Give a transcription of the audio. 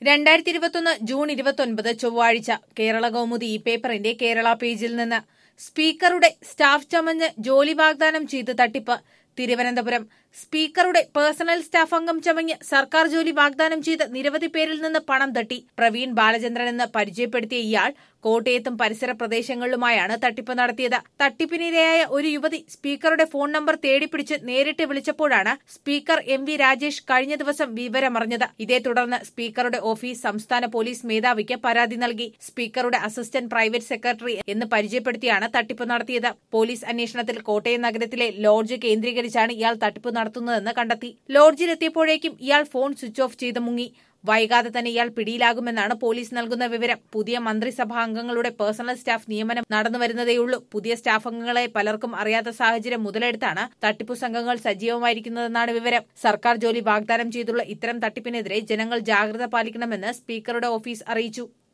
രണ്ടായിരത്തി ഇരുപത്തൊന്ന് ജൂൺ ഇരുപത്തൊൻപത് ചൊവ്വാഴ്ച കേരള കൗമുദി ഈ പേപ്പറിന്റെ കേരള പേജിൽ നിന്ന് സ്പീക്കറുടെ സ്റ്റാഫ് ചമഞ്ഞ് ജോലി വാഗ്ദാനം ചെയ്ത് തട്ടിപ്പ് തിരുവനന്തപുരം സ്പീക്കറുടെ പേഴ്സണൽ സ്റ്റാഫ് അംഗം ചമഞ്ഞ് സർക്കാർ ജോലി വാഗ്ദാനം ചെയ്ത് നിരവധി പേരിൽ നിന്ന് പണം തട്ടി പ്രവീൺ ബാലചന്ദ്രൻ എന്ന് പരിചയപ്പെടുത്തിയ ഇയാൾ കോട്ടയത്തും പരിസര പ്രദേശങ്ങളിലുമായാണ് തട്ടിപ്പ് നടത്തിയത് തട്ടിപ്പിനിരയായ ഒരു യുവതി സ്പീക്കറുടെ ഫോൺ നമ്പർ തേടിപ്പിടിച്ച് നേരിട്ട് വിളിച്ചപ്പോഴാണ് സ്പീക്കർ എം വി രാജേഷ് കഴിഞ്ഞ ദിവസം വിവരമറിഞ്ഞത് ഇതേ തുടർന്ന് സ്പീക്കറുടെ ഓഫീസ് സംസ്ഥാന പോലീസ് മേധാവിക്ക് പരാതി നൽകി സ്പീക്കറുടെ അസിസ്റ്റന്റ് പ്രൈവറ്റ് സെക്രട്ടറി എന്ന് പരിചയപ്പെടുത്തിയാണ് തട്ടിപ്പ് നടത്തിയത് പോലീസ് അന്വേഷണത്തിൽ കോട്ടയം നഗരത്തിലെ ലോഡ്ജ് കേന്ദ്രീകരിച്ചാണ് ഇയാൾ തട്ടിപ്പ് നടത്തുന്നതെന്ന് കണ്ടെത്തി ലോഡ്ജിലെത്തിയപ്പോഴേക്കും ഇയാൾ ഫോൺ സ്വിച്ച് ഓഫ് ചെയ്ത് മുങ്ങി വൈകാതെ തന്നെ ഇയാൾ പിടിയിലാകുമെന്നാണ് പോലീസ് നൽകുന്ന വിവരം പുതിയ മന്ത്രിസഭാ അംഗങ്ങളുടെ പേഴ്സണൽ സ്റ്റാഫ് നിയമനം നടന്നുവരുന്നതേയുള്ളൂ പുതിയ സ്റ്റാഫ് അംഗങ്ങളെ പലർക്കും അറിയാത്ത സാഹചര്യം മുതലെടുത്താണ് തട്ടിപ്പു സംഘങ്ങൾ സജീവമായിരിക്കുന്നതെന്നാണ് വിവരം സർക്കാർ ജോലി വാഗ്ദാനം ചെയ്തുള്ള ഇത്തരം തട്ടിപ്പിനെതിരെ ജനങ്ങൾ ജാഗ്രത പാലിക്കണമെന്ന് സ്പീക്കറുടെ ഓഫീസ് അറിയിച്ചു